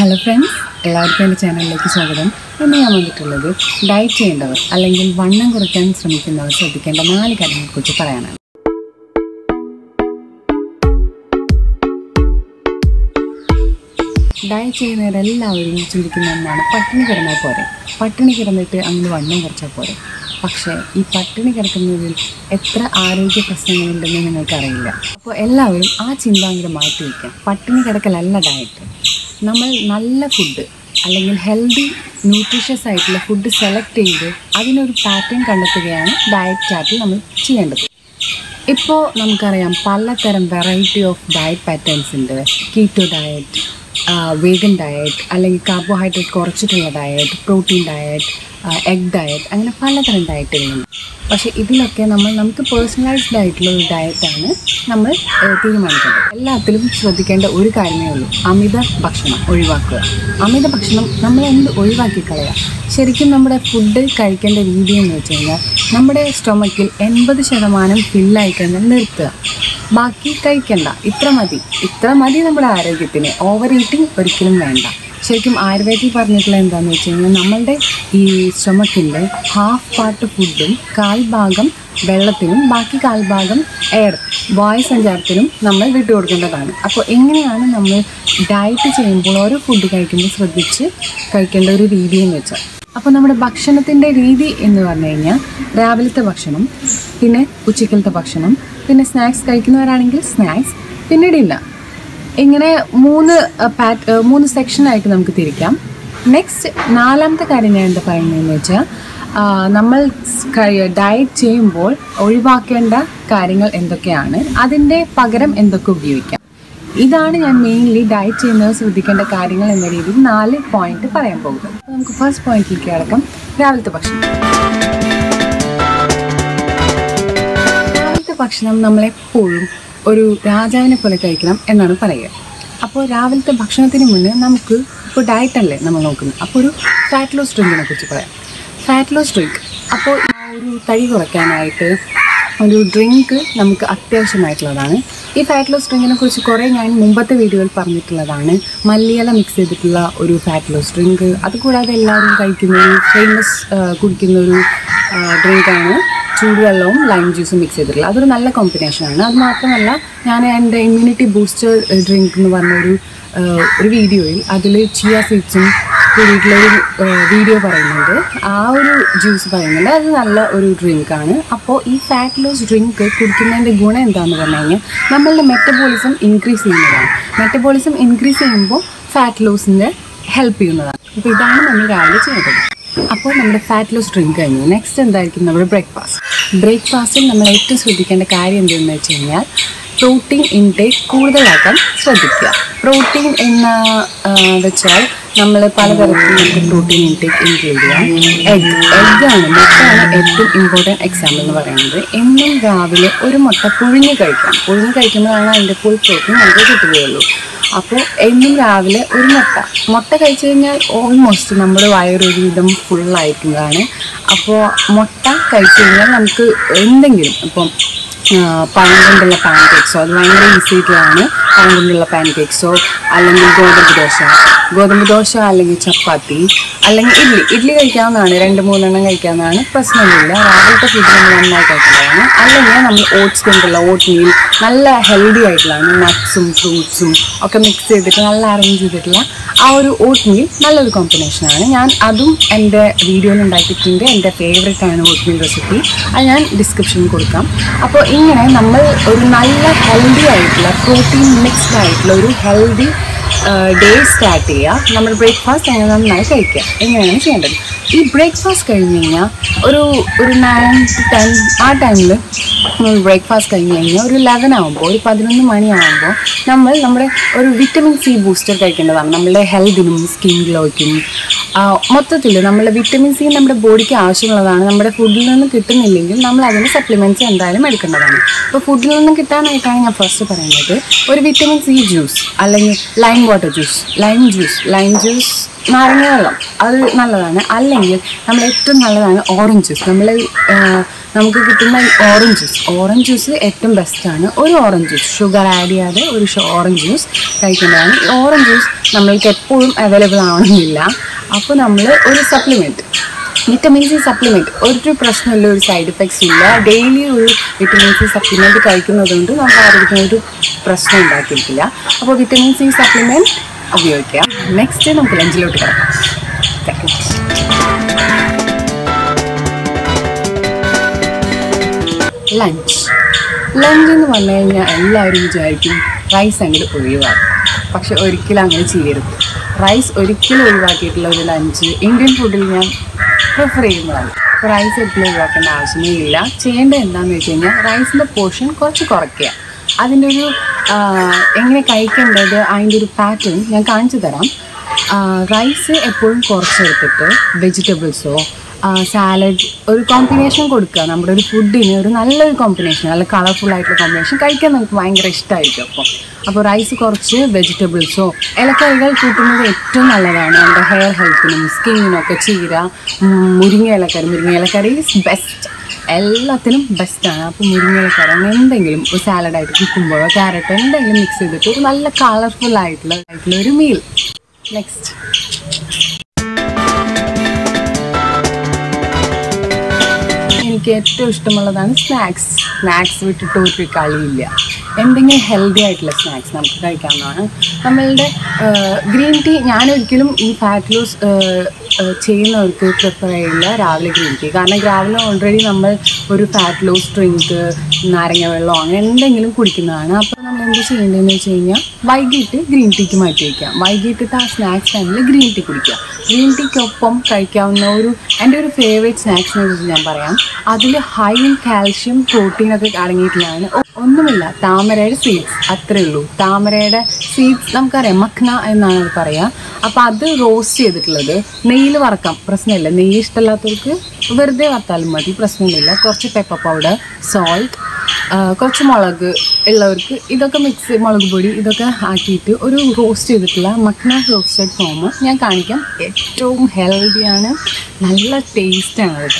hello friends എല്ലാവർക്കും എൻ്റെ ചാനലിലേക്ക് സ്വാഗതം ഇന്ന് ഞാൻ വന്നിട്ടുള്ളത് ഡയറ്റ് ചെയ്യേണ്ടവർ അല്ലെങ്കിൽ വണ്ണം കുറയ്ക്കാൻ ശ്രമിക്കുന്നവർ ശ്രദ്ധിക്കേണ്ട നാല് കാര്യങ്ങളെക്കുറിച്ച് പറയാനാണ് ഡയറ്റ് ചെയ്യുന്നവരെല്ലാവരും ചിന്തിക്കുന്ന ഒന്നാണ് പട്ടിണി കിടന്നാൽ പോരെ പട്ടിണി കിടന്നിട്ട് അങ്ങ് വണ്ണം കുറച്ചാൽ പോരെ പക്ഷേ ഈ പട്ടിണി കിടക്കുന്നതിൽ എത്ര ആരോഗ്യ പ്രശ്നങ്ങളുണ്ടെന്ന് നിങ്ങൾക്കറിയില്ല അപ്പോൾ എല്ലാവരും ആ ചിന്ത അങ്ങോട്ട് മാറ്റി വയ്ക്കാം പട്ടിണി കിടക്കലല്ല ഡയറ്റ് നമ്മൾ നല്ല ഫുഡ് അല്ലെങ്കിൽ ഹെൽത്തി ന്യൂട്രീഷ്യസ് ആയിട്ടുള്ള ഫുഡ് സെലക്ട് ചെയ്ത് അതിനൊരു പാറ്റേൺ കണ്ടെത്തുകയാണ് ഡയറ്റ് ചാർട്ടിൽ നമ്മൾ ചെയ്യേണ്ടത് ഇപ്പോൾ നമുക്കറിയാം പലതരം വെറൈറ്റി ഓഫ് ഡയറ്റ് പാറ്റേൺസ് ഉണ്ട് കീറ്റോ ഡയറ്റ് വേഗൻ ഡയറ്റ് അല്ലെങ്കിൽ കാർബോഹൈഡ്രേറ്റ് കുറച്ചിട്ടുള്ള diet protein diet egg diet അങ്ങനെ പലതരം ഡയറ്റുകളുണ്ട് പക്ഷേ ഇതിലൊക്കെ നമ്മൾ നമുക്ക് പേഴ്സണലൈസ്ഡ് ആയിട്ടുള്ള ഒരു ഡയറ്റാണ് നമ്മൾ ഏഹ്, തീരുമാനിക്കേണ്ടത് എല്ലാത്തിലും ശ്രദ്ധിക്കേണ്ട ഒരു കാര്യമേ ഉള്ളൂ അമിത ഭക്ഷണം ഒഴിവാക്കുക അമിത ഭക്ഷണം നമ്മൾ എന്ത് ഒഴിവാക്കി കളയുക ശരിക്കും നമ്മുടെ ഫുഡ് കഴിക്കേണ്ട രീതി എന്ന് വെച്ച് കഴിഞ്ഞാൽ നമ്മുടെ സ്റ്റൊമക്കിൽ എൺപത് ശതമാനം ഫില്ലായി കഴിഞ്ഞാൽ നിർത്തുക ബാക്കി കഴിക്കണ്ട ഇത്ര മതി ഇത്ര മതി നമ്മുടെ ആരോഗ്യത്തിന് ഓവർ ഈറ്റിംഗ് ഒരിക്കലും വേണ്ട ശരിക്കും ആയുർവേദിൽ പറഞ്ഞിട്ടുള്ള എന്താണെന്ന് വെച്ച് കഴിഞ്ഞാൽ നമ്മളുടെ ഈ സ്റ്റൊമക്കിൻ്റെ ഹാഫ് പാർട്ട് ഫുഡും കാൽ ഭാഗം വെള്ളത്തിനും ബാക്കി കാൽ ഭാഗം എയർ വായു സഞ്ചാരത്തിനും നമ്മൾ വിട്ടുകൊടുക്കേണ്ടതാണ് അപ്പോൾ എങ്ങനെയാണ് നമ്മൾ ഡയറ്റ് ചെയ്യുമ്പോൾ ഓരോ ഫുഡ് കഴിക്കുമ്പോൾ ശ്രദ്ധിച്ച് കഴിക്കേണ്ട ഒരു രീതി എന്ന് വെച്ചാൽ അപ്പോൾ നമ്മുടെ ഭക്ഷണത്തിൻ്റെ രീതി എന്ന് പറഞ്ഞു കഴിഞ്ഞാൽ രാവിലത്തെ ഭക്ഷണം പിന്നെ ഉച്ചക്കലത്തെ ഭക്ഷണം പിന്നെ സ്നാക്സ് കഴിക്കുന്നവരാണെങ്കിൽ സ്നാക്സ് പിന്നെ ഡിന്നർ ഇങ്ങനെ മൂന്ന് പാറ്റ് മൂന്ന് സെക്ഷനായിട്ട് നമുക്ക് തിരിക്കാം നെക്സ്റ്റ് നാലാമത്തെ കാര്യം ഞാൻ എന്താ പറയുന്നതെന്ന് വെച്ചാൽ ആ, നമ്മൾ ഡയറ്റ് ചെയ്യുമ്പോൾ ഒഴിവാക്കേണ്ട കാര്യങ്ങൾ എന്തൊക്കെയാണ് അതിൻ്റെ പകരം എന്തൊക്കെ ഉപയോഗിക്കാം ഇതാണ് ഞാൻ മെയിൻലി ഡയറ്റ് ചെയ്യുന്നവർ ശ്രദ്ധിക്കേണ്ട കാര്യങ്ങൾ എന്ന രീതിയിൽ നാല് പോയിന്റ് പറയാൻ പോകുന്നത് അപ്പോൾ നമുക്ക് ഫസ്റ്റ് പോയിന്റിലേക്ക് കിടക്കാം രാവിലത്തെ ഭക്ഷണം രാവിലത്തെ ഭക്ഷണം നമ്മളെപ്പോഴും ഒരു രാജാവിനെ പോലെ കഴിക്കണം എന്നാണ് പറയുക അപ്പോൾ രാവിലത്തെ ഭക്ഷണത്തിന് മുന്നേ നമുക്ക് ഇപ്പോൾ ഡയറ്റ് അല്ലേ നമ്മൾ നോക്കുന്നത് അപ്പോൾ ഒരു ഫാറ്റ് ലോസ് ഡ്രിങ്കിനെ കുറിച്ച് പറയാം ഫാറ്റ് ലോസ് ഡ്രിങ്ക് അപ്പോൾ ആ ഒരു തടി കുറയ്ക്കാനായിട്ട് ഒരു ഡ്രിങ്ക് നമുക്ക് അത്യാവശ്യമായിട്ടുള്ളതാണ് ഈ ഫാറ്റ് ലോസ് ഡ്രിങ്കിനെ കുറിച്ച് കുറേ ഞാൻ മുമ്പത്തെ വീഡിയോയിൽ പറഞ്ഞിട്ടുള്ളതാണ് മല്ലിയില മിക്സ് ചെയ്തിട്ടുള്ള ഒരു ഫാറ്റ് ലോസ് ഡ്രിങ്ക് അതുകൂടാതെ എല്ലാവരും കഴിക്കുന്ന ഒരു ഫേമസ് കുടിക്കുന്ന ഒരു ഡ്രിങ്കാണ് ചൂടുവെള്ളവും ലൈം ജ്യൂസും മിക്സ് ചെയ്തിട്ടുള്ളത് അതൊരു നല്ല കോമ്പിനേഷനാണ് അത് മാത്രമല്ല ഞാൻ എൻ്റെ ഇമ്മ്യൂണിറ്റി ബൂസ്റ്റർ ഡ്രിങ്ക് എന്ന് പറഞ്ഞൊരു ആ, ഒരു വീഡിയോയിൽ അതിൽ ചിയ സീഡ്സും കൂടിയിട്ടുള്ളൊരു വീഡിയോ പറയുന്നുണ്ട് ആ ഒരു ജ്യൂസ് പറയുന്നുണ്ട് അത് നല്ല ഒരു ഡ്രിങ്കാണ് അപ്പോൾ ഈ ഫാറ്റ് ലോസ് ഡ്രിങ്ക് കുടിക്കുന്നതിൻ്റെ ഗുണം എന്താണെന്ന് പറഞ്ഞു കഴിഞ്ഞാൽ നമ്മളുടെ മെറ്റബോളിസം ഇൻക്രീസ് ചെയ്യുന്നതാണ് മെറ്റബോളിസം ഇൻക്രീസ് ചെയ്യുമ്പോൾ ഫാറ്റ് ലോസിൻ്റെ ഹെൽപ്പ് ചെയ്യുന്നതാണ് അപ്പോൾ ഇതാണ് നമ്മൾ രാവിലെ ചെയ്യേണ്ടത് അപ്പോൾ നമ്മുടെ ഫാറ്റ് ലോസ് ഡ്രിങ്ക് കഴിഞ്ഞു നെക്സ്റ്റ് എന്തായിരിക്കും നമ്മുടെ ബ്രേക്ക്ഫാസ്റ്റ് ബ്രേക്ക്ഫാസ്റ്റിൽ നമ്മൾ ഏറ്റവും ശ്രദ്ധിക്കേണ്ട കാര്യം എന്തെന്ന് വെച്ച് കഴിഞ്ഞാൽ പ്രോട്ടീൻ ഇൻടേക്ക് കൂടുതലാക്കാൻ ശ്രദ്ധിക്കുക പ്രോട്ടീൻ എന്ന് ആ, വെച്ചാൽ നമ്മൾ പലതരത്തിൽ നമുക്ക് പ്രോട്ടീൻ ഇൻടേക്ക് ഇൻക്ലൂഡ് ചെയ്യാം എഗ് എഗ്ഗാണ് മുട്ടയാണ് ഏറ്റവും ഇമ്പോർട്ടൻറ്റ് എക്സാമ്പിൾ എന്ന് പറയുന്നത് എന്നും രാവിലെ ഒരു മുട്ട പുഴുങ്ങി കഴിക്കാം പുഴുങ്ങി കഴിക്കുമ്പോഴാണ് അതിൻ്റെ ഫുൾ പ്രോട്ടീൻ നമുക്ക് കിട്ടുകയുള്ളൂ അപ്പോൾ എന്നും രാവിലെ ഒരു മുട്ട മുട്ട കഴിച്ചു കഴിഞ്ഞാൽ ഓൾമോസ്റ്റ് നമ്മുടെ വയറൊരുവിധം ഫുള്ളായിരിക്കുന്നതാണ് അപ്പോൾ മുട്ട കഴിച്ചു കഴിഞ്ഞാൽ നമുക്ക് എന്തെങ്കിലും ഇപ്പം ആ, പഴം കൊണ്ടുള്ള പാൻകേക്സോ അത് ഭയങ്കര ഈസി ആയിട്ടുള്ളതാണ് പഴം കൊണ്ടുള്ള പാൻകേക്സോ അല്ലെങ്കിൽ ഗോതമ്പ് ദോശ ഗോതമ്പ് ദോശ അല്ലെങ്കിൽ ചപ്പാത്തി അല്ലെങ്കിൽ ഇഡ്ഡലി ഇഡ്ഡലി കഴിക്കാവുന്നതാണ് രണ്ട് മൂന്നെണ്ണം കഴിക്കാവുന്നതാണ് പ്രശ്നമൊന്നുമില്ല രാവിലത്തെ ഫുഡ് നമ്മൾ നന്നായി കഴിക്കുന്നതാണ് അല്ലെങ്കിൽ നമ്മൾ ഓട്സ് കൊണ്ടുള്ള ഓട്ട് മീൽ നല്ല ഹെൽത്തി ആയിട്ടുള്ളതാണ് നട്ട്സും ഫ്രൂട്ട്സും ഒക്കെ മിക്സ് ചെയ്തിട്ട് നല്ല അറേഞ്ച് ചെയ്തിട്ടുള്ള ആ ഒരു ഓട്ട് മീൽ നല്ലൊരു കോമ്പിനേഷനാണ് ഞാൻ അതും എൻ്റെ വീഡിയോയിൽ ഉണ്ടാക്കിയിട്ടുണ്ട് എൻ്റെ ഫേവറേറ്റ് ആണ് ഓട്ട് മീൽ റെസിപ്പി അത് ഞാൻ ഡിസ്ക്രിപ്ഷനിൽ കൊടുക്കാം അപ്പോൾ ഇങ്ങനെ നമ്മൾ ഒരു നല്ല ഹെൽത്തി ആയിട്ടുള്ള പ്രോട്ടീൻ മിക്സ്ഡ് ആയിട്ടുള്ള ഒരു ഹെൽത്തി ഡേ സ്റ്റാർട്ട് ചെയ്യുക നമ്മൾ ബ്രേക്ക്ഫാസ്റ്റ് അങ്ങനെ നന്നായി കഴിക്കുക എങ്ങനെയാണ് ചെയ്യേണ്ടത് ഈ ബ്രേക്ക്ഫാസ്റ്റ് കഴിഞ്ഞ് കഴിഞ്ഞാൽ ഒരു ഒരു നയൻ ടു ടെൻ ആ ടൈമിൽ നമ്മൾ ബ്രേക്ക്ഫാസ്റ്റ് കഴിഞ്ഞ് കഴിഞ്ഞാൽ ഒരു ലെവൻ ആകുമ്പോൾ ഒരു പതിനൊന്ന് മണിയാകുമ്പോൾ നമ്മൾ നമ്മുടെ ഒരു വിറ്റമിൻ സി ബൂസ്റ്റർ കഴിക്കേണ്ടതാണ് നമ്മുടെ ഹെൽത്തിനും സ്കിൻ ഗ്ലോയ്ക്കും മൊത്തത്തിൽ നമ്മുടെ വിറ്റമിൻ സി നമ്മുടെ ബോഡിക്ക് ആവശ്യമുള്ളതാണ് നമ്മുടെ ഫുഡിൽ നിന്ന് കിട്ടുന്നില്ലെങ്കിൽ നമ്മൾ അതിന് സപ്ലിമെൻറ്റ്സ് എന്തായാലും എടുക്കേണ്ടതാണ് അപ്പോൾ ഫുഡിൽ നിന്ന് കിട്ടാനായിട്ടാണ് ഞാൻ ഫസ്റ്റ് പറയുന്നത് ഒരു വിറ്റമിൻ സി ജ്യൂസ് അല്ലെങ്കിൽ lime water juice lime juice lime juice നാരങ്ങ വെള്ളം അത് നല്ലതാണ് അല്ലെങ്കിൽ നമ്മൾ ഏറ്റവും നല്ലതാണ് ഓറഞ്ച് ജ്യൂസ് നമ്മൾ നമുക്ക് കിട്ടുന്ന ഓറഞ്ച് ജ്യൂസ് ഓറഞ്ച് ജ്യൂസ് ഏറ്റവും ബെസ്റ്റാണ് ഒരു ഓറഞ്ച് ജ്യൂസ് ഷുഗർ ആഡ് ചെയ്യാതെ ഒരു ഓറഞ്ച് ജ്യൂസ് കഴിക്കേണ്ടതാണ് ഈ ഓറഞ്ച് ജ്യൂസ് നമ്മൾക്ക് എപ്പോഴും അവൈലബിൾ ആവണമെന്നില്ല അപ്പോൾ നമ്മൾ ഒരു സപ്ലിമെൻറ്റ് വിറ്റമിൻ സി സപ്ലിമെൻറ്റ് ഒരു പ്രശ്നമില്ല ഒരു സൈഡ് എഫക്ട്സ് ഇല്ല ഡെയിലി ഒരു വിറ്റമിൻ സി സപ്ലിമെൻറ്റ് കഴിക്കുന്നത് കൊണ്ട് നമ്മുടെ ആരോഗ്യത്തിന് ഒരു പ്രശ്നം ഉണ്ടാക്കിയിരിക്കില്ല അപ്പോൾ വിറ്റമിൻ സി സപ്ലിമെൻറ്റ് ഉപയോഗിക്കുക നെക്സ്റ്റ് നമുക്ക് ലഞ്ചിലോട്ട് കിടക്കാം ലഞ്ച് ലഞ്ച് എന്ന് പറഞ്ഞു കഴിഞ്ഞാൽ എല്ലാവരും വിചാരിക്കും റൈസ് അങ്ങോട്ട് ഒഴിവാക്കും പക്ഷെ ഒരിക്കലും അങ്ങനെ ചെയ്യരുത് റൈസ് ഒരിക്കലും ഒഴിവാക്കിയിട്ടുള്ള ഒരു ലഞ്ച് ഇന്ത്യൻ ഫുഡിൽ ഞാൻ പ്രിഫർ ചെയ്യുന്നതാണ് അപ്പോൾ റൈസ് ഒരിക്കലും ഒഴിവാക്കേണ്ട ആവശ്യമേ ഇല്ല ചെയ്യേണ്ടത് എന്താണെന്ന് വെച്ച് കഴിഞ്ഞാൽ റൈസിൻ്റെ പോർഷൻ കുറച്ച് കുറയ്ക്കുക അതിൻ്റെ ഒരു ആ, എങ്ങനെ കഴിക്കേണ്ടത് അതിൻ്റെ ഒരു പാറ്റേൺ ഞാൻ കാണിച്ചു തരാം റൈസ് എപ്പോഴും കുറച്ചെടുത്തിട്ട് വെജിറ്റബിൾസോ സാലഡ് ഒരു കോമ്പിനേഷൻ കൊടുക്കുക നമ്മുടെ ഒരു ഫുഡിന് ഒരു നല്ലൊരു കോമ്പിനേഷൻ നല്ല കളർഫുൾ ആയിട്ടുള്ള കോമ്പിനേഷൻ കഴിക്കാൻ നമുക്ക് ഭയങ്കര ഇഷ്ടമായിരിക്കും അപ്പോൾ അപ്പോൾ റൈസ് കുറച്ച് വെജിറ്റബിൾസോ ഇലക്കറികൾ കൂട്ടുന്നത് ഏറ്റവും നല്ലതാണ് നമ്മുടെ ഹെയർ ഹെൽത്തിനും സ്കിന്നിനും ഒക്കെ ചീര ഉം, മുരിങ്ങ ഇലക്കറി മുരിങ്ങ ഇലക്കറി ഈസ് ബെസ്റ്റ് എല്ലാത്തിനും ബെസ്റ്റാണ് അപ്പോൾ മുരിങ്ങ ഇലക്കറി അങ്ങനെ എന്തെങ്കിലും ഒരു സാലഡായിട്ട് കുക്കുമ്പോഴോ ക്യാരറ്റോ എന്തെങ്കിലും മിക്സ് ചെയ്തിട്ട് ഒരു നല്ല കളർഫുൾ ആയിട്ടുള്ള ആയിട്ടുള്ള ഒരു മീൽ നെക്സ്റ്റ് എനിക്ക് ഏറ്റവും ഇഷ്ടമുള്ളതാണ് സ്നാക്സ് സ്നാക്സ് വിട്ടിട്ട് ഒരു കളിയില്ല എന്തെങ്കിലും ഹെൽത്തി ആയിട്ടുള്ള സ്നാക്സ് നമുക്ക് കഴിക്കാവുന്നതാണ് നമ്മളുടെ ഗ്രീൻ ടീ ഞാനൊരിക്കലും ഈ ഫാറ്റ് ലൂസ് ചെയ്യുന്നവർക്ക് പ്രിഫർ ചെയ്യില്ല രാവിലെ ഗ്രീൻ ടീ കാരണം രാവിലെ ഓൾറെഡി നമ്മൾ ഒരു ഫാറ്റ് ലൂസ് ഡ്രിങ്ക് നാരങ്ങ വെള്ളം അങ്ങനെ എന്തെങ്കിലും കുടിക്കുന്നതാണ് അപ്പോൾ നമ്മൾ എന്ത് ചെയ്യേണ്ടതെന്ന് വെച്ച് കഴിഞ്ഞാൽ വൈകിട്ട് ഗ്രീൻ ടീക്ക് മാറ്റി വയ്ക്കാം വൈകിട്ടത്തെ ആ സ്നാക്സ് ടൈമിൽ ഗ്രീൻ ടീ കുടിക്കുക ഗ്രീൻ ടീക്കൊപ്പം കഴിക്കാവുന്ന ഒരു എൻ്റെ ഒരു ഫേവറേറ്റ് സ്നാക്സിനെ കുറിച്ച് ഞാൻ പറയാം അതിൽ ഹൈ ഇൻ കാൽഷ്യം പ്രോട്ടീൻ ഒക്കെ അടങ്ങിയിട്ടുള്ളതാണ് ഒ- ഒന്നുമില്ല താമരയുടെ സീഡ്സ് അത്രേ ഉള്ളൂ താമരയുടെ സീഡ്സ് നമുക്കറിയാം മഖ്ന എന്നാണ് അത് പറയുക അപ്പോൾ അത് റോസ്റ്റ് ചെയ്തിട്ടുള്ളത് നെയ്യിൽ വറക്കാം പ്രശ്നമില്ല നെയ്യ് ഇഷ്ടമില്ലാത്തവർക്ക് വെറുതെ വറുത്താലും മതി പ്രശ്നമില്ല കുറച്ച് പെപ്പർ പൗഡർ സോൾട്ട് കുറച്ച് മുളക് ഉള്ളവർക്ക് ഇതൊക്കെ മിക്സ് മുളക് പൊടി ഇതൊക്കെ ആക്കിയിട്ട് ഒരു റോസ്റ്റ് ചെയ്തിട്ടുള്ള മഖ്ന റോസ്റ്റഡ് ഫോം ഞാൻ കാണിക്കാം ഏറ്റവും ഹെൽത്തിയാണ് നല്ല ടേസ്റ്റാണ് അത്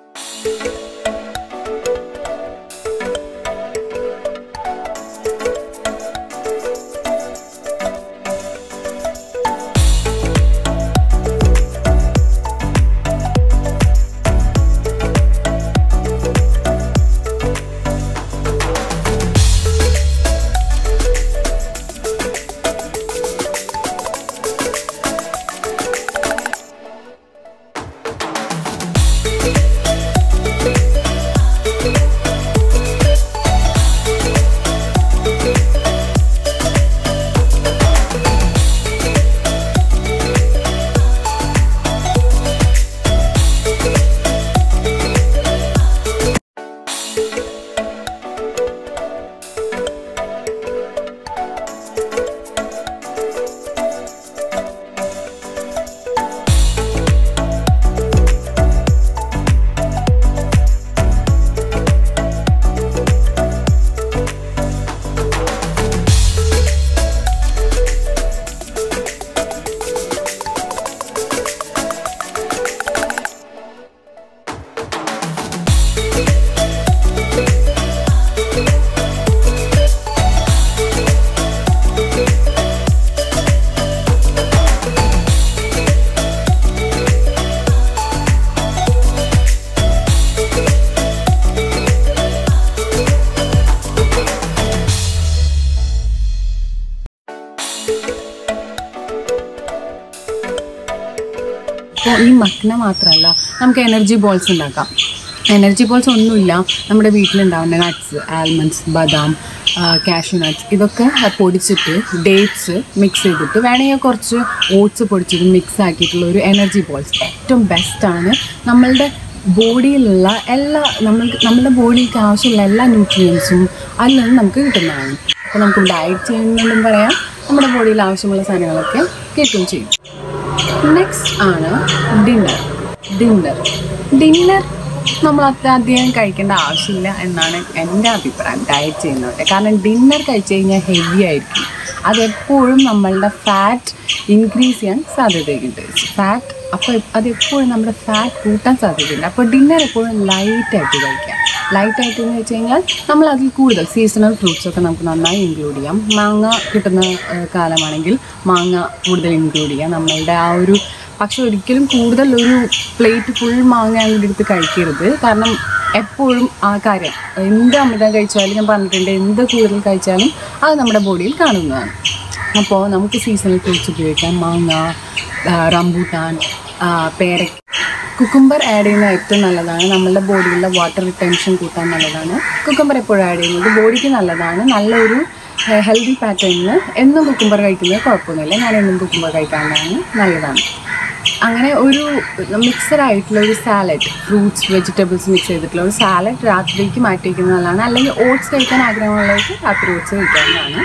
അപ്പോൾ ഈ മക്ന മാത്രമല്ല നമുക്ക് എനർജി ബോൾസ് ഉണ്ടാക്കാം എനർജി ബോൾസ് ഒന്നുമില്ല നമ്മുടെ വീട്ടിലുണ്ടാവുന്ന നട്ട്സ് ആൽമണ്ട്സ് ബദാം കാഷ്യൂ നട്ട്സ് ഇതൊക്കെ പൊടിച്ചിട്ട് ഡേറ്റ്സ് മിക്സ് ചെയ്തിട്ട് വേണമെങ്കിൽ കുറച്ച് ഓട്സ് പൊടിച്ചിട്ട് മിക്സ് ആക്കിയിട്ടുള്ള ഒരു എനർജി ബോൾസ് ഏറ്റവും ബെസ്റ്റാണ് നമ്മളുടെ ബോഡിയിലുള്ള എല്ലാ നമ്മൾക്ക് നമ്മുടെ ബോഡിക്ക് ആവശ്യമുള്ള എല്ലാ ന്യൂട്രിയൻസും അതിൽ നിന്ന് നമുക്ക് കിട്ടുന്നതാണ് അപ്പോൾ നമുക്ക് ഡയറ്റ് ചെയ്യുന്നതും പറയാം നമ്മുടെ ബോഡിയിൽ ആവശ്യമുള്ള സാധനങ്ങളൊക്കെ കിട്ടുകയും ചെയ്യും നെക്സ്റ്റ് ആണ് ഡിന്നർ ഡിന്നർ ഡിന്നർ നമ്മൾ അത്യാധികം കഴിക്കേണ്ട ആവശ്യമില്ല എന്നാണ് എൻ്റെ അഭിപ്രായം ഡയറ്റ് ചെയ്യുന്നവരുടെ കാരണം ഡിന്നർ കഴിച്ചു കഴിഞ്ഞാൽ ഹെവി ആയിരിക്കും അതെപ്പോഴും നമ്മളുടെ ഫാറ്റ് ഇൻക്രീസ് ചെയ്യാൻ സാധ്യതയുണ്ട് ഫാറ്റ് അപ്പോൾ അത് എപ്പോഴും നമ്മുടെ ഫാറ്റ് കൂട്ടാൻ സാധ്യതയുണ്ട് അപ്പോൾ ഡിന്നർ എപ്പോഴും ലൈറ്റായിട്ട് കഴിക്കാം ലൈറ്റായിട്ട് എന്ന് വെച്ച് കഴിഞ്ഞാൽ നമ്മൾ അതിൽ കൂടുതൽ സീസണൽ ഫ്രൂട്ട്സ് ഒക്കെ നമുക്ക് നന്നായി ഇൻക്ലൂഡ് ചെയ്യാം മാങ്ങ കിട്ടുന്ന ഏഹ്, കാലമാണെങ്കിൽ മാങ്ങ കൂടുതൽ ഇൻക്ലൂഡ് ചെയ്യാം നമ്മളുടെ ആ ഒരു പക്ഷെ ഒരിക്കലും കൂടുതൽ ഒരു പ്ലേറ്റ് ഫുൾ മാങ്ങ അങ്ങോട്ട് എടുത്ത് കഴിക്കരുത് കാരണം എപ്പോഴും ആ കാര്യം എന്ത് അമിതം കഴിച്ചാലും ഞാൻ പറഞ്ഞിട്ടുണ്ട് എന്ത് കൂടുതൽ കഴിച്ചാലും അത് നമ്മുടെ ബോഡിയിൽ കാണുന്നതാണ് അപ്പോൾ നമുക്ക് സീസണൽ ഫ്രൂട്ട്സ് ഉപയോഗിക്കാം മാങ്ങ ആ, റംബൂട്ടാൻ ആ, പേരക്ക കുക്കുംബർ ആഡ് ചെയ്യുന്നത് ഏറ്റവും നല്ലതാണ് നമ്മളുടെ ബോഡിയിലെ വാട്ടർ റിട്ടൻഷൻ കൂട്ടാൻ നല്ലതാണ് കുക്കുംബർ എപ്പോഴും ആഡ് ചെയ്യുന്നത് ബോഡിക്ക് നല്ലതാണ് നല്ലൊരു ഹെൽത്തി പാറ്റേണിൽ എന്നും കുക്കുംബർ കഴിക്കുന്നത് കുഴപ്പമൊന്നുമില്ല ഞാൻ എന്നും കുക്കുംബർ കഴിക്കാനാണ് നല്ലതാണ് അങ്ങനെ ഒരു മിക്സഡ് ആയിട്ടുള്ള ഒരു സാലഡ് ഫ്രൂട്ട്സ് വെജിറ്റബിൾസ് മിക്സ് ചെയ്തിട്ടുള്ള ഒരു സാലഡ് രാത്രിക്ക് മാറ്റി വയ്ക്കുന്നത് നല്ലതാണ് അല്ലെങ്കിൽ ഓട്സ് കഴിക്കാൻ ആഗ്രഹമുള്ളവർക്ക് രാത്രി ഓട്സ് കഴിക്കാവുന്നതാണ്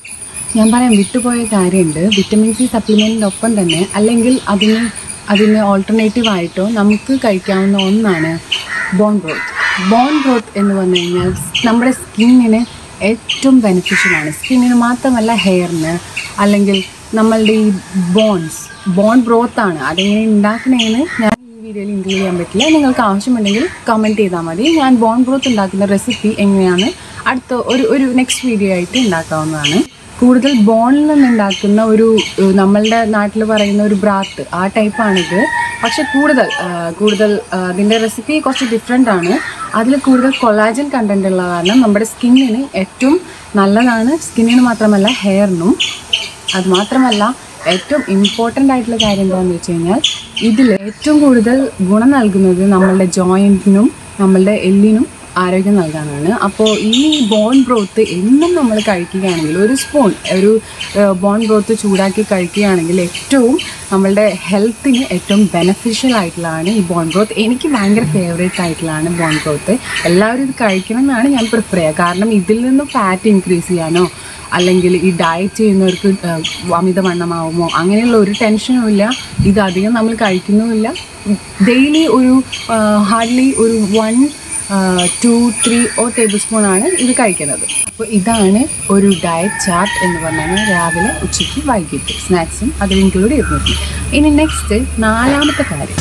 ഞാൻ പറയാം വിട്ടുപോയ കാര്യമുണ്ട് വിറ്റമിൻ സി സപ്ലിമെൻറ്റിനൊപ്പം തന്നെ അല്ലെങ്കിൽ അതിന് അതിന് ഓൾട്ടർനേറ്റീവ് ആയിട്ടോ നമുക്ക് കഴിക്കാവുന്ന ഒന്നാണ് ബോൺ ബ്രോത്ത് ബോൺ ബ്രോത്ത് എന്ന് പറഞ്ഞു കഴിഞ്ഞാൽ നമ്മുടെ സ്കിന്നിന് ഏറ്റവും ബെനിഫിഷ്യലാണ് സ്കിന്നിന് മാത്രമല്ല ഹെയറിന് അല്ലെങ്കിൽ നമ്മളുടെ ഈ ബോൺസ് ബോൺ ബ്രോത്ത് ആണ് അതെങ്ങനെ ഉണ്ടാക്കണേന്ന് ഞാൻ ഈ വീഡിയോയിൽ ഇൻക്ലൂഡ് ചെയ്യാൻ പറ്റില്ല നിങ്ങൾക്ക് ആവശ്യമുണ്ടെങ്കിൽ കമൻറ്റ് ചെയ്താൽ മതി ഞാൻ ബോൺ ബ്രോത്ത് ഉണ്ടാക്കുന്ന റെസിപ്പി എങ്ങനെയാണ് അടുത്ത ഒരു ഒരു നെക്സ്റ്റ് വീഡിയോ ആയിട്ട് ഉണ്ടാക്കാവുന്നതാണ് കൂടുതൽ ബോണിൽ നിന്നുണ്ടാക്കുന്ന ഒരു ഏഹ്, നമ്മളുടെ നാട്ടിൽ പറയുന്ന ഒരു ബ്രാത്ത് ആ ടൈപ്പാണിത് പക്ഷെ കൂടുതൽ ആ, കൂടുതൽ ആ, അതിൻ്റെ റെസിപ്പി കുറച്ച് ഡിഫറെൻ്റ് ആണ് അതിൽ കൂടുതൽ കൊളാജൻ കണ്ടന്റ് ഉള്ള കാരണം നമ്മുടെ സ്കിന്നിന് ഏറ്റവും നല്ലതാണ് സ്കിന്നിന് മാത്രമല്ല ഹെയറിനും അത് മാത്രമല്ല ഏറ്റവും ഇമ്പോർട്ടൻ്റ് ആയിട്ടുള്ള കാര്യം എന്താണെന്ന് വെച്ച് കഴിഞ്ഞാൽ ഇതിൽ ഏറ്റവും കൂടുതൽ ഗുണം നൽകുന്നത് നമ്മളുടെ ജോയിൻറ്റിനും നമ്മളുടെ എല്ലിനും ആരോഗ്യം നൽകാനാണ് അപ്പോൾ ഈ ബോൺ ബ്രോത്ത് എന്നും നമ്മൾ കഴിക്കുകയാണെങ്കിൽ ഒരു സ്പൂൺ ഒരു ബോൺ ബ്രോത്ത് ചൂടാക്കി കഴിക്കുകയാണെങ്കിൽ ഏറ്റവും നമ്മളുടെ ഹെൽത്തിന് ഏറ്റവും ബെനഫിഷ്യൽ ആയിട്ടുള്ളതാണ് ഈ ബോൺ ബ്രോത്ത് എനിക്ക് ഭയങ്കര ഫേവറേറ്റ് ആയിട്ടുള്ളതാണ് ബോൺ ബ്രോത്ത് എല്ലാവരും ഇത് കഴിക്കണം എന്നാണ് ഞാൻ പ്രിഫർ ചെയ്യുക കാരണം ഇതിൽ നിന്ന് ഫാറ്റ് ഇൻക്രീസ് ചെയ്യാനോ അല്ലെങ്കിൽ ഈ ഡയറ്റ് ചെയ്യുന്നവർക്ക് ഏഹ്, അമിതവണ്ണമാവുമോ അങ്ങനെയുള്ള ഒരു ടെൻഷനും ഇല്ല ഇത് അധികം നമ്മൾ കഴിക്കുന്നുമില്ല ഡെയിലി ഒരു ഹാർഡ്ലി ഒരു വൺ ടു ത്രീ ഓ ടേബിൾ സ്പൂൺ ആണ് ഇത് കഴിക്കുന്നത് അപ്പോൾ ഇതാണ് ഒരു ഡയറ്റ് ചാർട്ട് എന്ന് പറഞ്ഞാൽ രാവിലെ ഉച്ചയ്ക്ക് വൈകിട്ട് സ്നാക്സും അതിൽ ഇൻക്ലൂഡ് ചെയ്തിട്ടുണ്ട് ഇനി നെക്സ്റ്റ് നാലാമത്തെ കാര്യം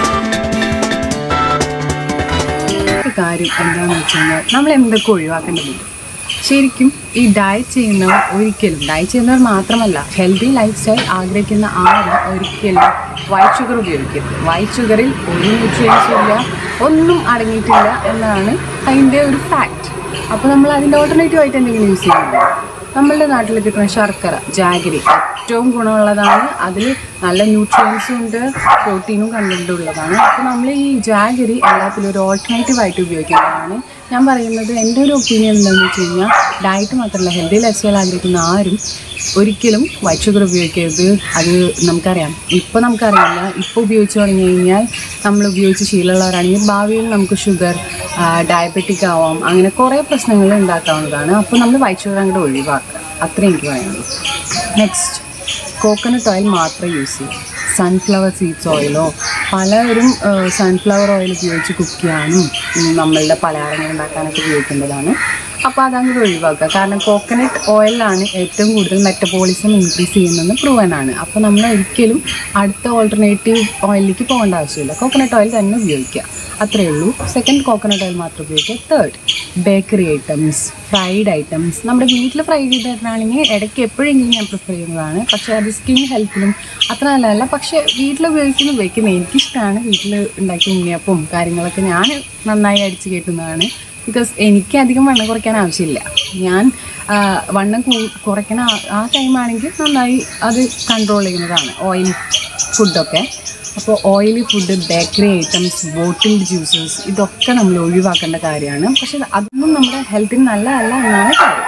ഒരു കാര്യം എന്താണെന്ന് വെച്ച് കഴിഞ്ഞാൽ നമ്മൾ എന്തൊക്കെ ഒഴിവാക്കേണ്ടതുണ്ട് ശരിക്കും ഈ ഡയറ്റ് ചെയ്യുന്നവർ ഒരിക്കലും ഡയറ്റ് ചെയ്യുന്നവർ മാത്രമല്ല ഹെൽത്തി ലൈഫ് സ്റ്റൈൽ ആഗ്രഹിക്കുന്ന ആരും ഒരിക്കലും വൈറ്റ് ഷുഗർ ഉപയോഗിക്കരുത് വൈറ്റ് ഷുഗറിൽ ഒരു ന്യൂട്രിയൻസും ഇല്ല ഒന്നും അടങ്ങിയിട്ടില്ല എന്നാണ് അതിൻ്റെ ഒരു ഫാക്റ്റ് അപ്പോൾ നമ്മൾ അതിൻ്റെ ഓൾട്ടർനേറ്റീവ് ആയിട്ട് എന്തെങ്കിലും യൂസ് ചെയ്യുന്നുണ്ടോ നമ്മളുടെ നാട്ടിൽ കിട്ടുന്ന ശർക്കര ജാഗരി ഏറ്റവും ഗുണമുള്ളതാണ് അതിൽ നല്ല ന്യൂട്രിയൻസും ഉണ്ട് പ്രോട്ടീനും കണ്ടന്റ് ഉള്ളതാണ് അപ്പോൾ നമ്മൾ ഈ ജാഗരി എല്ലാത്തിലും ഒരു ഓൾട്ടർനേറ്റീവ് ആയിട്ട് ഉപയോഗിക്കുന്നതാണ് ഞാൻ പറയുന്നത് എൻ്റെ ഒരു ഒപ്പീനിയൻ എന്താണെന്ന് വെച്ച് കഴിഞ്ഞാൽ ഡയറ്റ് മാത്രമല്ല ഹെൽത്തി ലൈഫ് സ്റ്റൈൽ ആഗ്രഹിക്കുന്ന ആരും ഒരിക്കലും വൈറ്റ് ഷുഗർ ഉപയോഗിക്കരുത് അത് നമുക്കറിയാം ഇപ്പോൾ നമുക്കറിയില്ല ഇപ്പോൾ ഉപയോഗിച്ച് തുടങ്ങി കഴിഞ്ഞാൽ നമ്മൾ ഉപയോഗിച്ച് ശീലമുള്ളവരാണെങ്കിൽ ഭാവിയിൽ നമുക്ക് ഷുഗർ ഡയബറ്റിക് ആവാം അങ്ങനെ കുറേ പ്രശ്നങ്ങൾ ഉണ്ടാക്കാവുന്നതാണ് അപ്പോൾ നമ്മൾ വൈറ്റ് ഷുഗർ അങ്ങോട്ട് ഒഴിവാക്കുക അത്രയും എനിക്ക് പറയാനുള്ളൂ നെക്സ്റ്റ് കോക്കനട്ട് ഓയിൽ മാത്രം യൂസ് ചെയ്യുക സൺഫ്ലവർ സീഡ്സ് ഓയിലോ പലരും സൺഫ്ലവർ ഓയിൽ ഉപയോഗിച്ച് കുക്ക് ചെയ്യാനും ഉം, നമ്മളുടെ പലഹാരങ്ങൾ ഉണ്ടാക്കാനൊക്കെ ഉപയോഗിക്കേണ്ടതാണ് അപ്പോൾ അതങ്ങോട്ട് ഒഴിവാക്കുക കാരണം കോക്കനട്ട് ഓയിലാണ് ഏറ്റവും കൂടുതൽ മെറ്റബോളിസം ഇൻക്രീസ് ചെയ്യുന്നതെന്ന് പ്രൂവൻ ആണ് അപ്പോൾ നമ്മൾ ഒരിക്കലും അടുത്ത ഓൾട്ടർനേറ്റീവ് ഓയിലിലേക്ക് പോകേണ്ട ആവശ്യമില്ല കോക്കനട്ട് ഓയിൽ തന്നെ ഉപയോഗിക്കുക അത്രയേ ഉള്ളൂ സെക്കൻഡ് കോക്കനട്ട് ഓയിൽ മാത്രം ഉപയോഗിക്കുക third bakery items fried items നമ്മുടെ വീട്ടിൽ ഫ്രൈ ചെയ്തിട്ടാണെങ്കിൽ ഇടയ്ക്ക് എപ്പോഴെങ്കിലും ഞാൻ പ്രിഫർ ചെയ്യുന്നതാണ് പക്ഷേ അത് സ്കിൻ ഹെൽത്തിനും അത്ര നല്ലതല്ല പക്ഷേ വീട്ടിൽ ഉപയോഗിക്കുന്ന ഉപയോഗിക്കുന്നത് എനിക്കിഷ്ടമാണ് വീട്ടിൽ ഉണ്ടാക്കിയ ഉണ്ണിയപ്പവും കാര്യങ്ങളൊക്കെ ഞാൻ നന്നായി അടിച്ച് കയറ്റുന്നതാണ് ബിക്കോസ് എനിക്ക് അധികം വണ്ണം കുറയ്ക്കാൻ ആവശ്യമില്ല ഞാൻ ആ, വണ്ണം കൂ- കുറയ്ക്കണ ആ- ആ ടൈമാണെങ്കിൽ നന്നായി അത് കൺട്രോൾ ചെയ്യുന്നതാണ് ഓയിൽ ഫുഡൊക്കെ അപ്പോൾ oily food bakery items bottled juices ഇതൊക്കെ നമ്മൾ ഒഴിവാക്കേണ്ട കാര്യമാണ് പക്ഷെ അതൊന്നും നമ്മുടെ ഹെൽത്തിന് നല്ലതല്ല എന്നാണ് കാര്യം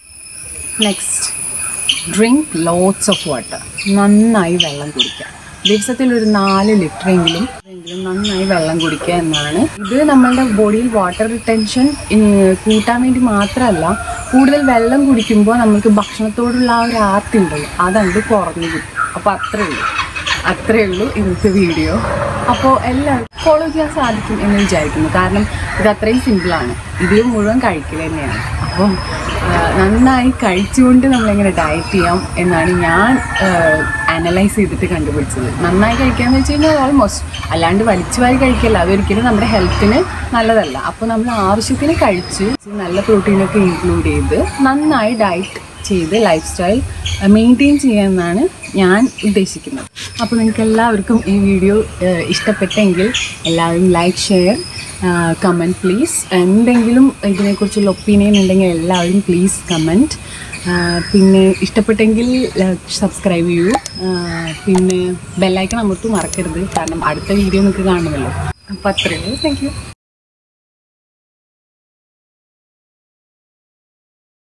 next drink lots of water നന്നായി വെള്ളം കുടിക്കുക ദിവസത്തിൽ ഒരു നാല് ലിറ്ററെങ്കിലും എങ്കിലും നന്നായി വെള്ളം കുടിക്കുക എന്നാണ് ഇത് നമ്മളുടെ ബോഡിയിൽ വാട്ടർ റിട്ടൻഷൻ കൂട്ടാൻ വേണ്ടി മാത്രമല്ല കൂടുതൽ വെള്ളം കുടിക്കുമ്പോൾ നമുക്ക് ഭക്ഷണത്തോടുള്ള ആ ഒരു ആർത്തി ഉണ്ടല്ലോ അതങ്ങോട്ട് കുറഞ്ഞു കിട്ടും അപ്പോൾ അത്രേ ഉള്ളൂ അത്രേ ഉള്ളൂ ഇന്നത്തെ വീഡിയോ അപ്പോൾ എല്ലാവർക്കും ഫോളോ ചെയ്യാൻ സാധിക്കും എന്ന് വിചാരിക്കുന്നു കാരണം ഇത് അത്രയും സിമ്പിളാണ് ഇതിൽ മുഴുവൻ കഴിക്കൽ തന്നെയാണ് അപ്പം നന്നായി കഴിച്ചുകൊണ്ട് നമ്മളെങ്ങനെ ഡയറ്റ് ചെയ്യാം എന്നാണ് ഞാൻ അനലൈസ് ചെയ്തിട്ട് കണ്ടുപിടിച്ചത് നന്നായി കഴിക്കാന്ന് വെച്ച് കഴിഞ്ഞാൽ ഓൾമോസ്റ്റ് അല്ലാണ്ട് വലിച്ചു വാരി കഴിക്കല്ല അതൊരിക്കലും നമ്മുടെ ഹെൽത്തിന് നല്ലതല്ല അപ്പോൾ നമ്മൾ ആവശ്യത്തിന് കഴിച്ച് നല്ല പ്രോട്ടീനൊക്കെ ഇൻക്ലൂഡ് ചെയ്ത് നന്നായി ഡയറ്റ് ചെയ്ത് ലൈഫ് സ്റ്റൈൽ മെയിൻറ്റെയിൻ ചെയ്യാമെന്നാണ് ഞാൻ ഉദ്ദേശിക്കുന്നത് അപ്പോൾ നിങ്ങൾക്ക് എല്ലാവർക്കും ഈ വീഡിയോ ഇഷ്ടപ്പെട്ടെങ്കിൽ എല്ലാവരും ലൈക്ക് ഷെയർ കമൻറ്റ് പ്ലീസ് എന്തെങ്കിലും ഇതിനെക്കുറിച്ചുള്ള ഒപ്പീനിയൻ ഉണ്ടെങ്കിൽ എല്ലാവരും പ്ലീസ് കമൻറ്റ് പിന്നെ ഇഷ്ടപ്പെട്ടെങ്കിൽ സബ്സ്ക്രൈബ് ചെയ്യൂ ആ, പിന്നെ ബെല്ലൈക്കൺ അമർത്തും മറക്കരുത് കാരണം അടുത്ത വീഡിയോ നിങ്ങൾക്ക് കാണുമല്ലോ അപ്പോൾ അത്രയേ ഉള്ളൂ താങ്ക് യു